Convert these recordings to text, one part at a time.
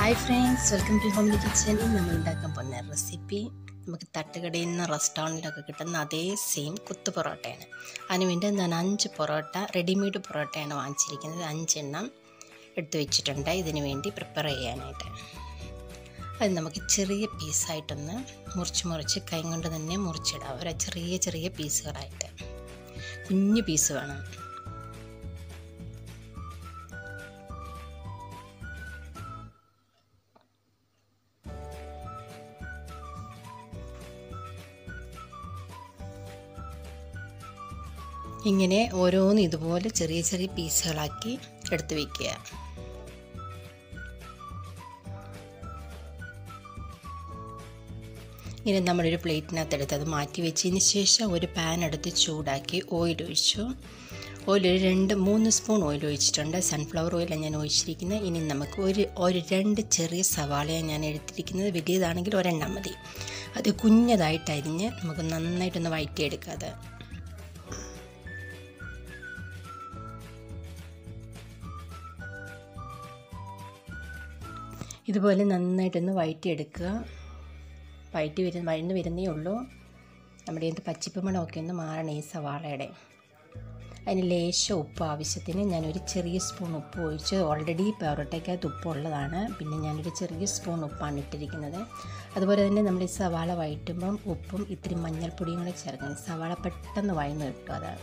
hi friends welcome to homely kitchen നമ്മൾ ഉണ്ടാക്കാൻ പോകുന്ന റെസിപ്പി നമുക്ക് തട്ടുകടയിൽ നിന്ന് റെസ്റ്റോറൻറ്റിലൊക്കെ കിട്ടുന്ന അതേ സെയിം കുത്തു പൊറോട്ടയാണ് അതിനുവേണ്ടി ഞാൻ അഞ്ച് പൊറോട്ട റെഡിമെയ്ഡ് പൊറോട്ടയാണ് വാങ്ങിച്ചിരിക്കുന്നത് അഞ്ചെണ്ണം എടുത്തു വെച്ചിട്ടുണ്ട് ഇതിനു വേണ്ടി പ്രിപ്പയർ ചെയ്യാനായിട്ട് അത് നമുക്ക് ചെറിയ പീസായിട്ടൊന്ന് മുറിച്ച് മുറിച്ച് കൈ കൊണ്ട് തന്നെ മുറിച്ചിടാം ഒരു ചെറിയ ചെറിയ പീസുകളായിട്ട് കുഞ്ഞു പീസ് വേണം ഇങ്ങനെ ഓരോന്ന് ഇതുപോലെ ചെറിയ ചെറിയ പീസുകളാക്കി എടുത്ത് വയ്ക്കുക ഇനി നമ്മളൊരു പ്ലേറ്റിനകത്ത് എടുത്ത് അത് മാറ്റി വെച്ചതിന് ശേഷം ഒരു പാൻ എടുത്ത് ചൂടാക്കി ഓയിൽ ഒഴിച്ചു ഓയിൽ ഒരു രണ്ട് മൂന്ന് സ്പൂൺ ഓയിൽ ഒഴിച്ചിട്ടുണ്ട് സൺഫ്ലവർ ഓയിലാണ് ഞാൻ ഒഴിച്ചിരിക്കുന്നത് ഇനി നമുക്ക് ഒരു ഒരു രണ്ട് ചെറിയ സവാളയാണ് ഞാൻ എടുത്തിരിക്കുന്നത് വലിയതാണെങ്കിൽ ഒരെണ്ണം മതി അത് കുഞ്ഞതായിട്ട് അരിഞ്ഞ് നമുക്ക് നന്നായിട്ടൊന്ന് വഴറ്റിയെടുക്കുക അത് ഇതുപോലെ നന്നായിട്ടൊന്ന് വഴറ്റിയെടുക്കുക വഴറ്റി വരുന്ന വഴന്ന് വരുന്നേ ഉള്ളൂ നമ്മുടെ ഇത് പച്ചിപ്പ് മണമൊക്കെ ഒന്ന് മാറണം ഈ സവാളയുടെ അതിന് ലേശം ഉപ്പ് ആവശ്യത്തിന് ഞാനൊരു ചെറിയ സ്പൂൺ ഉപ്പ് ഒഴിച്ച് ഓൾറെഡി പൊറോട്ടയ്ക്കകത്ത് ഉപ്പുള്ളതാണ് പിന്നെ ഞാനൊരു ചെറിയ സ്പൂൺ ഉപ്പാണ് ഇട്ടിരിക്കുന്നത് അതുപോലെ തന്നെ നമ്മൾ ഈ സവാള വഴറ്റുമ്പം ഉപ്പും ഇത്തിരി മഞ്ഞൾപ്പൊടിയും കൂടെ ചേർക്കണം സവാള പെട്ടെന്ന് വഴന്ന് കിട്ടും അതാണ്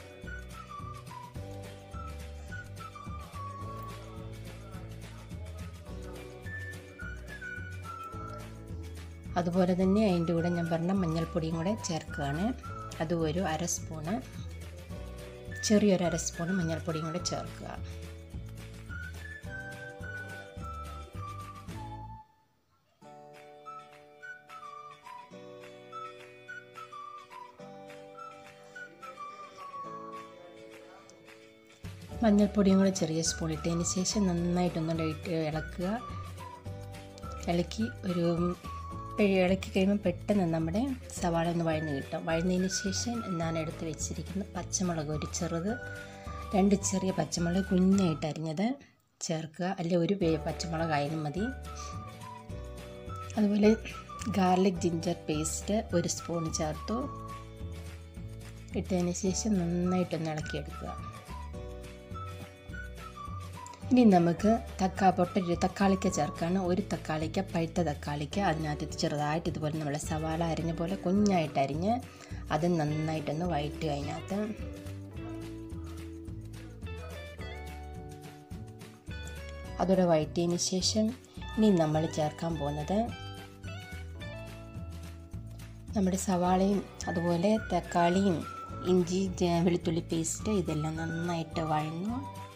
അതുപോലെ തന്നെ അതിൻ്റെ കൂടെ ഞാൻ പറഞ്ഞ മഞ്ഞൾപ്പൊടിയും കൂടെ ചേർക്കുകയാണ് അത് ഒരു അര സ്പൂണ് ചെറിയൊരു അര സ്പൂണ് മഞ്ഞൾപ്പൊടിയും കൂടെ ചേർക്കുക മഞ്ഞൾപ്പൊടിയും കൂടെ ചെറിയ സ്പൂൺ ഇട്ടതിന് ശേഷം നന്നായിട്ടൊന്ന് ഇളക്കുക ഇളക്കി ഒരു ഇളക്കി കഴിയുമ്പോൾ പെട്ടെന്ന് നമ്മുടെ സവാള ഒന്ന് വഴന്ന് കിട്ടും വഴന്നതിന് ശേഷം ഞാൻ എടുത്ത് വെച്ചിരിക്കുന്ന പച്ചമുളക് ഒരു ചെറുത് രണ്ട് ചെറിയ പച്ചമുളക് കുഞ്ഞായിട്ട് അരിഞ്ഞത് ചേർക്കുക അല്ലെ ഒരു പച്ചമുളകായാലും മതി അതുപോലെ ഗാർലിക് ജിഞ്ചർ പേസ്റ്റ് ഒരു സ്പൂൺ ചേർത്തു ഇട്ടതിന് ശേഷം നന്നായിട്ടൊന്ന് ഇളക്കിയെടുക്കുക ഇനി നമുക്ക് തക്കാ പൊട്ട തക്കാളിക്ക ചേർക്കാണ് ഒരു തക്കാളിക്ക പഴുത്ത തക്കാളിക്ക അതിനകത്ത് ചെറുതായിട്ട് ഇതുപോലെ നമ്മൾ സവാള അരിഞ്ഞ പോലെ കുഞ്ഞായിട്ട് അരിഞ്ഞ് അത് നന്നായിട്ടൊന്ന് വഴറ്റുക അതിനകത്ത് അതോടെ വഴറ്റിയതിന് ശേഷം ഇനി നമ്മൾ ചേർക്കാൻ പോകുന്നത് നമ്മുടെ സവാളയും അതുപോലെ തക്കാളിയും ഇഞ്ചി വെളുത്തുള്ളി പേസ്റ്റ് ഇതെല്ലാം നന്നായിട്ട് വഴന്നു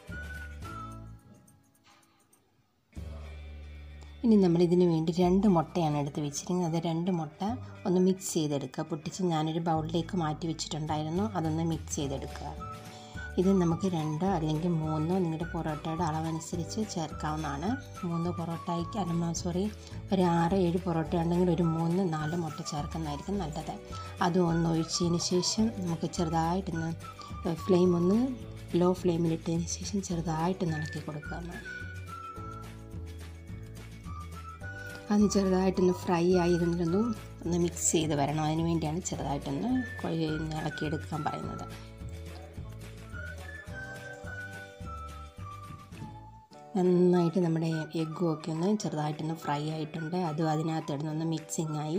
ഇനി നമ്മൾ ഇതിന് വേണ്ടി രണ്ട് മുട്ടയാണ് എടുത്ത് വെച്ചിരിക്കുന്നത് അത് രണ്ട് മുട്ട ഒന്ന് മിക്സ് ചെയ്തെടുക്കുക പൊട്ടിച്ച് ഞാനൊരു ബൗളിലേക്ക് മാറ്റി വെച്ചിട്ടുണ്ടായിരുന്നു അതൊന്ന് മിക്സ് ചെയ്തെടുക്കുക ഇത് നമുക്ക് രണ്ട് അല്ലെങ്കിൽ മൂന്ന് നിങ്ങളുടെ പൊറോട്ടയുടെ അളവനുസരിച്ച് ചേർക്കാവുന്നതാണ് മൂന്ന് പൊറോട്ടയ്ക്ക് അല്ല സോറി ഒരു ആറ് ഏഴ് പൊറോട്ട ഉണ്ടെങ്കിൽ ഒരു മൂന്ന് നാല് മുട്ട ചേർക്കുന്നതായിരിക്കും നല്ലത് അത് ഒന്ന് ഒഴിച്ചതിന് ശേഷം നമുക്ക് ചെറുതായിട്ടൊന്ന് ഫ്ലെയിം ഒന്ന് ലോ ഫ്ലെയിമിലിട്ടതിന് ശേഷം ചെറുതായിട്ടൊന്ന് ഇളക്കി കൊടുക്കുക അത് ചെറുതായിട്ടൊന്ന് ഫ്രൈ ആയിരുന്നതൊന്നും ഒന്ന് മിക്സ് ചെയ്ത് വരണം അതിന് വേണ്ടിയാണ് ചെറുതായിട്ടൊന്ന് ഇളക്കിയെടുക്കാൻ പറയുന്നത് നന്നായിട്ട് നമ്മുടെ എഗ്ഗും ഒക്കെ ഒന്ന് ചെറുതായിട്ടൊന്ന് ഫ്രൈ ആയിട്ടുണ്ട് അതും അതിനകത്ത് ഇടുന്നൊന്ന് മിക്സിങ് ആയി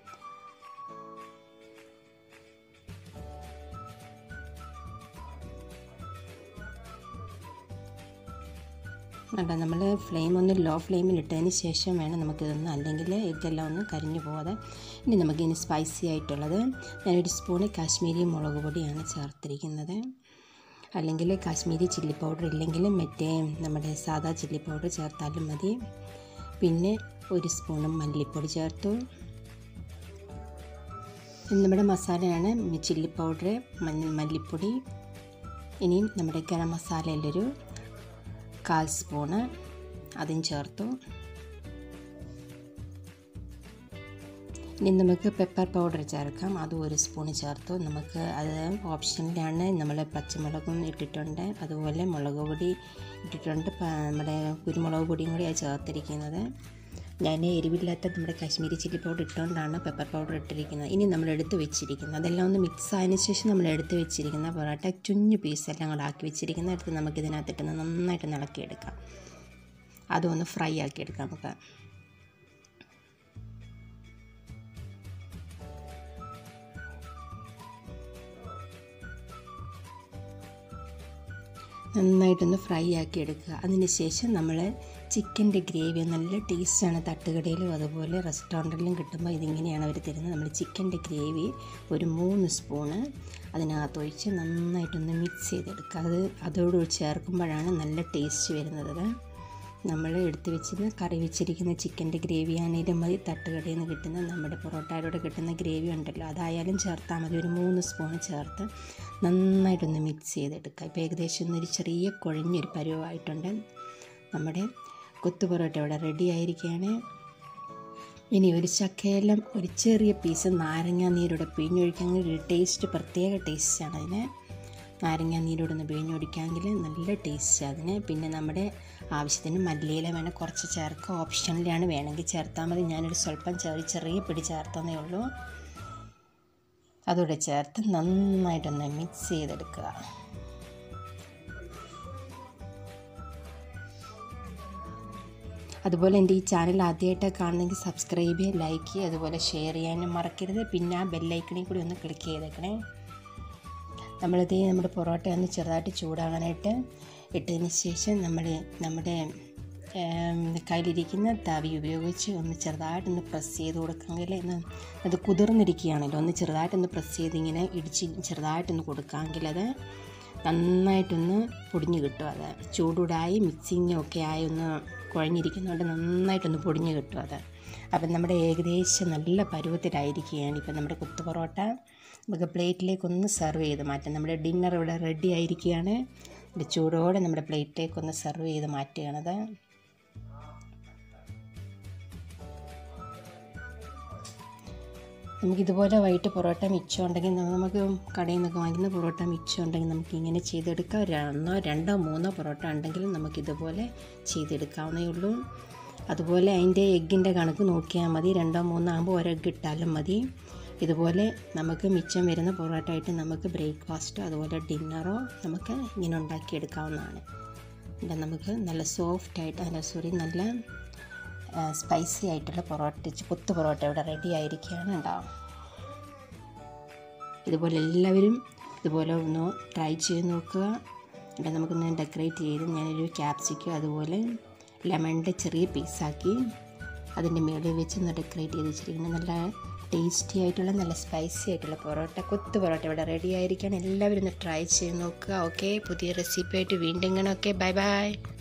കണ്ടോ നമ്മൾ ഫ്ലെയിം ഒന്ന് ലോ ഫ്ലെയിമിൽ ഇട്ടതിന് ശേഷം വേണം നമുക്കിതൊന്ന് അല്ലെങ്കിൽ ഇതെല്ലാം ഒന്ന് കരിഞ്ഞു പോകാതെ ഇനി നമുക്കിനി സ്പൈസി ആയിട്ടുള്ളത് ഞാനൊരു സ്പൂണ് കാശ്മീരി മുളക് പൊടിയാണ് ചേർത്തിരിക്കുന്നത് അല്ലെങ്കിൽ കാശ്മീരി ചില്ലി പൗഡർ ഇല്ലെങ്കിൽ മറ്റേ നമ്മുടെ സാദാ ചില്ലി പൗഡർ ചേർത്താലും മതി പിന്നെ ഒരു സ്പൂണ് മല്ലിപ്പൊടി ചേർത്തു നമ്മുടെ മസാലയാണ് ചില്ലി പൗഡർ മല്ലിപ്പൊടി ഇനിയും നമ്മുടെ ഗരം മസാലയിലൊരു കാൽ സ്പൂണ് അതും ചേർത്തു ഇനി നമുക്ക് പെപ്പർ പൗഡർ ചേർക്കാം അതും ഒരു സ്പൂണ് ചേർത്തു നമുക്ക് അത് ഓപ്ഷനിലാണ് നമ്മൾ പച്ചമുളകും ഇട്ടിട്ടുണ്ട് അതുപോലെ മുളക് പൊടി ഇട്ടിട്ടുണ്ട് പ- നമ്മുടെ കുരുമുളക് പൊടിയും കൂടിയാണ് ചേർത്തിരിക്കുന്നത് ഞാൻ എരിവില്ലാത്ത നമ്മുടെ കാശ്മീരി ചില്ലി പൗഡർ ഇട്ടുകൊണ്ടാണ് പെപ്പർ പൗഡർ ഇട്ടിരിക്കുന്നത് ഇനി നമ്മൾ എടുത്ത് വെച്ചിരിക്കുന്നത് അതെല്ലാം ഒന്ന് മിക്സ് ആയതിനു ശേഷം നമ്മൾ എടുത്ത് വെച്ചിരിക്കുന്ന പൊറോട്ട കുഞ്ഞു പീസെല്ലാം കൂടെ ആക്കി വെച്ചിരിക്കുന്ന എടുത്ത് നമുക്ക് ഇതിനകത്തിട്ട് നന്നായിട്ട് ഇളക്കിയെടുക്കാം അതും ഒന്ന് ഫ്രൈ ആക്കിയെടുക്കാം നമുക്ക് നന്നായിട്ടൊന്ന് ഫ്രൈ ആക്കി എടുക്കുക അതിന് ശേഷം നമ്മൾ ചിക്കൻ്റെ ഗ്രേവി നല്ല ടേസ്റ്റാണ് തട്ടുകടയിലും അതുപോലെ റെസ്റ്റോറൻറ്റിലും കിട്ടുമ്പോൾ ഇതിങ്ങനെയാണ് അവർ തരുന്നത് നമ്മൾ ചിക്കൻ്റെ ഗ്രേവി ഒരു മൂന്ന് സ്പൂണ് അതിനകത്ത് ഒഴിച്ച് നന്നായിട്ടൊന്ന് മിക്സ് ചെയ്തെടുക്കുക അത് അതോട് ചേർക്കുമ്പോഴാണ് നല്ല ടേസ്റ്റ് വരുന്നത് നമ്മൾ എടുത്ത് വെച്ചിരുന്ന കറി വെച്ചിരിക്കുന്ന ചിക്കൻ്റെ ഗ്രേവി ആണെങ്കിലും മതി തട്ടുകടയിൽ നിന്ന് കിട്ടുന്ന നമ്മുടെ പൊറോട്ടയുടെ കിട്ടുന്ന ഗ്രേവി ഉണ്ടല്ലോ അതായാലും ചേർത്താൽ മതി ഒരു മൂന്ന് സ്പൂൺ ചേർത്ത് നന്നായിട്ടൊന്ന് മിക്സ് ചെയ്തെടുക്കുക ഇപ്പോൾ ഏകദേശം ഒന്നൊരു ചെറിയ കുഴഞ്ഞൊരു പരുവമായിട്ടുണ്ട് നമ്മുടെ കൊത്തു പൊറോട്ട ഇവിടെ റെഡി ആയിരിക്കുകയാണ് ഇനി ഒരു ചക്കയെല്ലാം ഒരു ചെറിയ പീസ് നാരങ്ങ നീരോടെ പിഴിഞ്ഞൊഴിക്കാമെങ്കിൽ ഒരു ടേസ്റ്റ് പ്രത്യേക ടേസ്റ്റാണ് അതിന് നാരങ്ങ നീരോടൊന്ന് പിഴിഞ്ഞൊഴിക്കാമെങ്കിൽ നല്ല ടേസ്റ്റ് അതിന് പിന്നെ നമ്മുടെ ആവശ്യത്തിന് മല്ലിയില വേണം കുറച്ച് ചേർക്കുക ഓപ്ഷനിലാണ് വേണമെങ്കിൽ ചേർത്താൽ മതി ഞാനൊരു സ്വല്പം ചെറിയ ചെറിയ പിടി ചേർത്തതേ ഉള്ളൂ അതോടെ ചേർത്ത് നന്നായിട്ടൊന്ന് മിക്സ് ചെയ്തെടുക്കുക അതുപോലെ എൻ്റെ ഈ ചാനൽ ആദ്യമായിട്ട് കാണണമെങ്കിൽ സബ്സ്ക്രൈബ് ചെയ്യുക ലൈക്ക് ചെയ്യുക അതുപോലെ ഷെയർ ചെയ്യാനും മറക്കരുത് പിന്നെ ആ ബെല്ലൈക്കണിൽ കൂടി ഒന്ന് ക്ലിക്ക് ചെയ്തേക്കണേ നമ്മളിത് നമ്മുടെ പൊറോട്ട ഒന്ന് ചെറുതായിട്ട് ചൂടാകാനായിട്ട് ഇട്ടതിന് ശേഷം നമ്മൾ നമ്മുടെ കയ്യിലിരിക്കുന്ന തവി ഉപയോഗിച്ച് ഒന്ന് ചെറുതായിട്ടൊന്ന് പ്രസ് ചെയ്ത് കൊടുക്കാമെങ്കിൽ ഒന്ന് അത് കുതിർന്നിരിക്കുകയാണല്ലോ ഒന്ന് ചെറുതായിട്ടൊന്ന് പ്രസ് ചെയ്ത് ഇങ്ങനെ ഇടിച്ച് ചെറുതായിട്ടൊന്ന് കൊടുക്കാമെങ്കിൽ അത് നന്നായിട്ടൊന്ന് പൊടിഞ്ഞ് കിട്ടും അത് ചൂടൂടായി മിക്സിങ്ങും ഒക്കെ ആയി ഒന്ന് കുഴഞ്ഞിരിക്കുന്നതുകൊണ്ട് നന്നായിട്ടൊന്ന് പൊടിഞ്ഞ് കിട്ടും അത് അപ്പം നമ്മുടെ ഏകദേശം നല്ല പരുവത്തിലായിരിക്കുകയാണ് ഇപ്പം നമ്മുടെ കുത്തു പൊറോട്ട നമുക്ക് പ്ലേറ്റിലേക്ക് ഒന്ന് സെർവ് ചെയ്ത് മാറ്റാം നമ്മുടെ ഡിന്നർ ഇവിടെ റെഡി ആയിരിക്കുകയാണ് ഇത് ചൂടോടെ നമ്മുടെ പ്ലേറ്റിലേക്ക് ഒന്ന് സെർവ് ചെയ്ത് മാറ്റുകയാണത് നമുക്കിതുപോലെ വൈകിട്ട് പൊറോട്ട മിച്ചം ഉണ്ടെങ്കിൽ നമുക്ക് കടയിൽ നിന്നൊക്കെ വാങ്ങിക്കുന്ന പൊറോട്ട മിച്ചം ഉണ്ടെങ്കിൽ നമുക്ക് ഇങ്ങനെ ചെയ്തെടുക്കാം ഒന്നോ രണ്ടോ മൂന്നോ പൊറോട്ട ഉണ്ടെങ്കിൽ നമുക്കിതുപോലെ ചെയ്തെടുക്കാവുന്നേ ഉള്ളൂ അതുപോലെ അതിൻ്റെ എഗ്ഗിൻ്റെ കണക്ക് നോക്കിയാൽ മതി രണ്ടോ മൂന്നോ ആകുമ്പോൾ ഒരു എഗ്ഗ് ഇട്ടാലും മതി ഇതുപോലെ നമുക്ക് മിച്ചം വരുന്ന പൊറോട്ട ആയിട്ട് നമുക്ക് ബ്രേക്ക്ഫാസ്റ്റോ അതുപോലെ ഡിന്നറോ നമുക്ക് ഇങ്ങനെ ഉണ്ടാക്കിയെടുക്കാവുന്നതാണ് പിന്നെ നമുക്ക് നല്ല സോഫ്റ്റ് ആയിട്ട് അല്ല സോറി നല്ല സ്പൈസി ആയിട്ടുള്ള പൊറോട്ട കൊത്തു പൊറോട്ട ഇവിടെ റെഡി ആയിരിക്കുകയാണ് ഉണ്ടാവും ഇതുപോലെ എല്ലാവരും ഇതുപോലെ ഒന്ന് ട്രൈ ചെയ്ത് നോക്കുക എന്നിട്ട് നമുക്കൊന്ന് ഡെക്കറേറ്റ് ചെയ്ത് ഞാനൊരു ക്യാപ്സിക്കോ അതുപോലെ ലെമണിൻ്റെ ചെറിയ പീസാക്കി അതിൻ്റെ മേളിൽ വെച്ച് ഒന്ന് ഡെക്കറേറ്റ് ചെയ്ത് വെച്ചിരിക്കുന്നത് നല്ല ടേസ്റ്റി ആയിട്ടുള്ള നല്ല സ്പൈസി ആയിട്ടുള്ള പൊറോട്ട കൊത്തു പൊറോട്ട ഇവിടെ റെഡി ആയിരിക്കുകയാണ് എല്ലാവരും ഒന്ന് ട്രൈ ചെയ്ത് നോക്കുക ഓക്കെ പുതിയ റെസിപ്പി ആയിട്ട് വീണ്ടും കാണാം ഓക്കെ ബൈ ബൈ